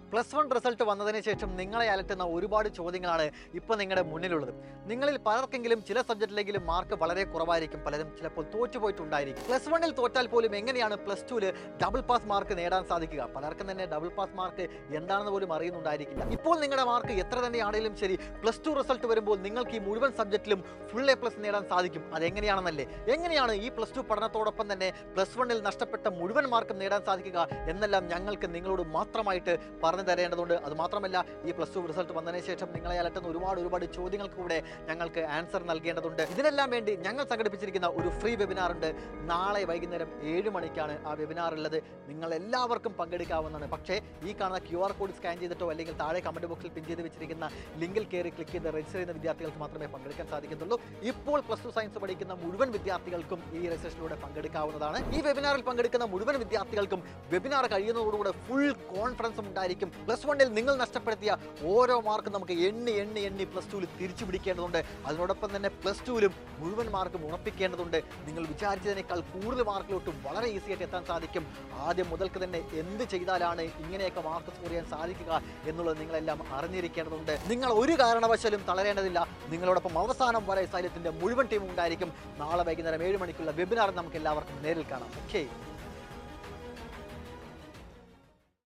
plus one result വന്നതിന് ശേഷം നിങ്ങളെ അലട്ടുന്ന ഒരുപാട് ചോദ്യങ്ങളാണ് ഇപ്പോൾ നിങ്ങളുടെ മുന്നിലുള്ളത് നിങ്ങളിൽ പലർക്കെങ്കിലും ചില സബ്ജക്റ്റിലെങ്കിലും മാർക്ക് വളരെ കുറവായിരിക്കും പലരും ചിലപ്പോൾ തോറ്റുപോയിട്ടുണ്ടായിരിക്കും പ്ലസ് വണ്ണിൽ തോറ്റാൽ പോലും എങ്ങനെയാണ് പ്ലസ് ടുവിൽ ഡബിൾ പാസ് മാർക്ക് നേടാൻ സാധിക്കുക പലർക്കും തന്നെ ഡബിൾ പാസ് മാർക്ക് എന്താണെന്ന് പോലും അറിയുന്നുണ്ടായിരിക്കില്ല ഇപ്പോൾ നിങ്ങളുടെ മാർക്ക് എത്ര തന്നെയാണെങ്കിലും ശരി പ്ലസ് ടു റിസൾട്ട് വരുമ്പോൾ നിങ്ങൾക്ക് ഈ മുഴുവൻ സബ്ജക്റ്റിലും ഫുൾ എ പ്ലസ് നേടാൻ സാധിക്കും അതെങ്ങനെയാണെന്നല്ലേ എങ്ങനെയാണ് ഈ പ്ലസ് ടു പഠനത്തോടൊപ്പം തന്നെ പ്ലസ് വണ്ണിൽ നഷ്ടപ്പെട്ട മുഴുവൻ മാർക്കും നേടാൻ സാധിക്കുക എന്നെല്ലാം ഞങ്ങൾക്ക് നിങ്ങളോട് മാത്രമായിട്ട് പറഞ്ഞു തരേണ്ടതുണ്ട് അത് മാത്രമല്ല ഈ പ്ലസ് ടു റിസൾട്ട് വന്നതിന് ശേഷം നിങ്ങളെ അലട്ടുന്ന ഒരുപാട് ഒരുപാട് ചോദ്യങ്ങൾക്ക് കൂടെ ഞങ്ങൾക്ക് ആൻസർ നൽകേണ്ടതുണ്ട് ഇതിനെല്ലാം വേണ്ടി ഞങ്ങൾ സംഘടിപ്പിച്ചിരിക്കുന്ന ഒരു ഫ്രീ വെബിനാർ ഉണ്ട് നാളെ വൈകുന്നേരം ഏഴ് മണിക്കാണ് ആ വെബിനാർ ഉള്ളത് നിങ്ങൾ എല്ലാവർക്കും പങ്കെടുക്കാവുന്നതാണ് പക്ഷേ ഈ കാണുന്ന ക്യു ആർ കോഡ് സ്കാൻ ചെയ്തിട്ടോ അല്ലെങ്കിൽ താഴെ കമന്റ് ബോക്സിൽ പിൻ ചെയ്ത് വെച്ചിരിക്കുന്ന ലിങ്കിൽ കയറി ക്ലിക്ക് ചെയ്ത് രജിസ്റ്റർ ചെയ്യുന്ന വിദ്യാർത്ഥികൾക്ക് മാത്രമേ പങ്കെടുക്കാൻ സാധിക്കുന്നുള്ളൂ ഇപ്പോൾ പ്ലസ് ടു സയൻസ് പഠിക്കുന്ന മുഴുവൻ വിദ്യാർത്ഥികൾക്കും ഈ രജിസ്ട്രേഷനിലൂടെ പങ്കെടുക്കാവുന്നതാണ് ഈ വെബിനാറിൽ പങ്കെടുക്കുന്ന മുഴുവൻ വിദ്യാർത്ഥികൾക്കും വെബിനാർ കഴിയുന്നതോടുകൂടെ ഫുൾ കോൺഫിഡൻസും ഉണ്ടായിരിക്കും പ്ലസ് വണ്ണിൽ നിങ്ങൾ നഷ്ടപ്പെടുത്തിയ ഓരോ മാർക്കും നമുക്ക് എണ്ണി എണ്ണി എണ്ണി പ്ലസ് ടുവിൽ തിരിച്ചു പിടിക്കേണ്ടതുണ്ട് അതിനോടൊപ്പം തന്നെ പ്ലസ് ടുവിലും മുഴുവൻ മാർക്കും ഉറപ്പിക്കേണ്ടതുണ്ട് നിങ്ങൾ വിചാരിച്ചതിനേക്കാൾ കൂടുതൽ മാർക്കിലോട്ടും വളരെ ഈസി ആയിട്ട് എത്താൻ സാധിക്കും ആദ്യം മുതൽക്ക് തന്നെ എന്ത് ചെയ്താലാണ് ഇങ്ങനെയൊക്കെ മാർക്ക് സ്കോർ ചെയ്യാൻ സാധിക്കുക എന്നുള്ളത് നിങ്ങളെല്ലാം അറിഞ്ഞിരിക്കേണ്ടതുണ്ട് നിങ്ങൾ ഒരു കാരണവശാലും തളരേണ്ടതില്ല നിങ്ങളോടൊപ്പം അവസാനം വരെ സൈലത്തിന്റെ മുഴുവൻ ടീമും ഉണ്ടായിരിക്കും നാളെ വൈകുന്നേരം ഏഴ് മണിക്കുള്ള വെബിനാർ നമുക്ക് എല്ലാവർക്കും നേരിൽ കാണാം ഓക്കെ